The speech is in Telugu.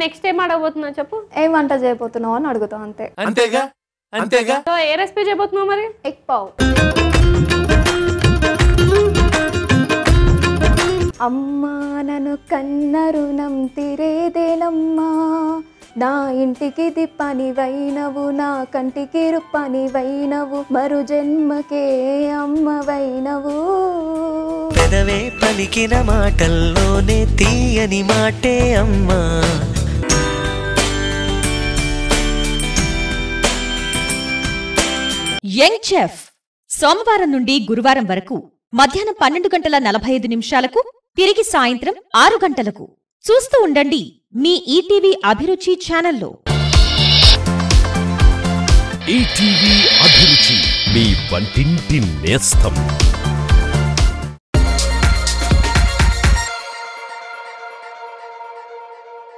నెక్స్ట్ ఏం ఆడబోతున్నావు చెప్పు ఏం వంట చేయబోతున్నావు అని అడుగుతాం అంతే అంతేగా అంతేగా సో ఏ రెసిపీ చేయబోతున్నావు మరి ఎగ్ పావ్ అమ్మా నన్ను కన్న రుణం తిరేదేనమ్మా నా ఇంటికి దిప్పని వైనవు నా కంటికి రుప్పని వైనవు మరు జన్మకే అమ్మ వైనవు పెదవే పలికిన మాటల్లోనే తీయని మాటే అమ్మా యంగ్ చెఫ్ సోమవారం నుండి గురువారం వరకు మధ్యాహ్నం పన్నెండు గంటల నలభై ఐదు నిమిషాలకు తిరిగి సాయంత్రం ఆరు గంటలకు చూస్తూ ఉండండి మీ ఈటీవీ అభిరుచి ఛానల్లో ఈటీవీ అభిరుచి మీ వంటింటి నేస్తం